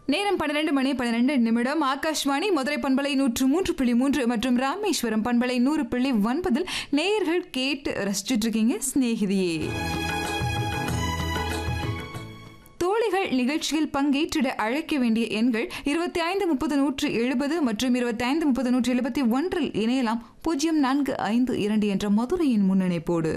நேரம் பன்னிரண்டு மணி பன்னிரண்டு நிமிடம் ஆகாஷ்வாணி மதுரை பண்பலை நூற்று மூன்று புள்ளி மூன்று மற்றும் ராமேஸ்வரம் பண்பலை நூறு புள்ளி ஒன்பதில் நேயர்கள் கேட்டு ரசிச்சுட்டு இருக்கீங்க சிநேகிதியே தோழிகள் நிகழ்ச்சியில் பங்கேற்றிட அழைக்க வேண்டிய எண்கள் இருபத்தி ஐந்து முப்பது நூற்று எழுபது மற்றும் இருபத்தி ஐந்து முப்பது நூற்று எழுபத்தி ஒன்றில் இணையலாம் பூஜ்ஜியம் நான்கு ஐந்து இரண்டு என்ற மதுரையின் முன்னணிப்போடு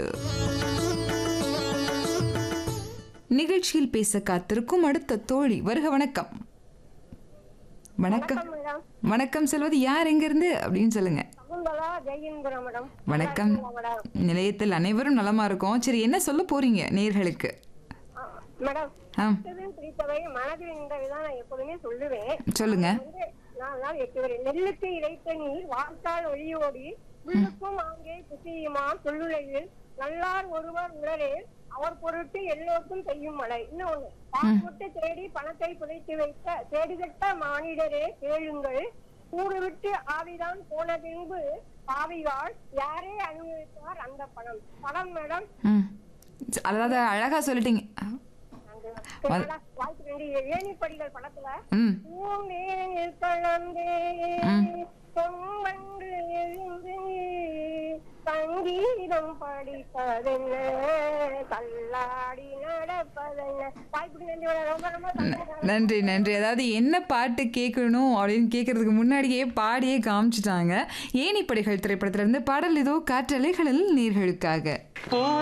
நிகழ்ச்சியில் பேச காத்திருக்கும் அடுத்த தோழி வருக வணக்கம் வணக்கம் மேடம் வணக்கம் செல்வது யார் எங்கிருந்து அப்படின்னு சொல்லுங்க சகுந்தலா ஜெயேந்திரா மேடம் வணக்கம் மேடம் நிலையத்தில் அனைவரும் நலமா இருக்கோம் சரி என்ன சொல்ல போறீங்க நேர்களுக்கு ஆ, மேடம் ஆ பிடித்தது பிடித்தவை மனதில் நின்றவைதான் நான் எப்போதுமே சொல்லுவேன் சொல்லுங்க வந்து நான் தான் எட்டு வரை நெல்லுக்கு இறைத்த நீர் வார்த்தால் ஒளியோடி உள்ளுக்கும் அங்கே குசியுமா சொல்லுலையில் நல்லார் ஒருவர் உளரே அவர் பொருட்டு எல்லோருக்கும் பெய்யும் மழை இன்னொன்னு பாற்பட்டு தேடி பணத்தை புதைத்து வைத்த தேடிகட்ட மானிடரே கேளுங்கள் கூடு விட்டு ஆவிதான் போன பின்பு பாவிகால் யாரே அனுபவிப்பார் அந்த பணம் பணம் மேடம் ம் அதாவது அழகா சொல்லிட்டீங்க அந்த வாய்ப்பு ரெண்டு ஏணிப்படிகள் படத்துல ம் பூமேனில் கலந்தே பொம்மன்று எழுந்து சங்கீதம் படிப்பதென்ன கல்லாடி நடப்பதென்ன வாய்ப்பு நன்றி மேடம். ரொம்ப ரொம்ப சந்தோஷம். நன்றி நன்றி அதாவது என்ன பாட்டு கேட்கணும் அப்படின்னு கேட்கறதுக்கு முன்னாடியே பாடியே காமிச்சிட்டாங்க ஏணிப்படைகள் திரைப்படத்திலிருந்து பாடல் இதோ காற்றலைகளில் நேர்களுக்காக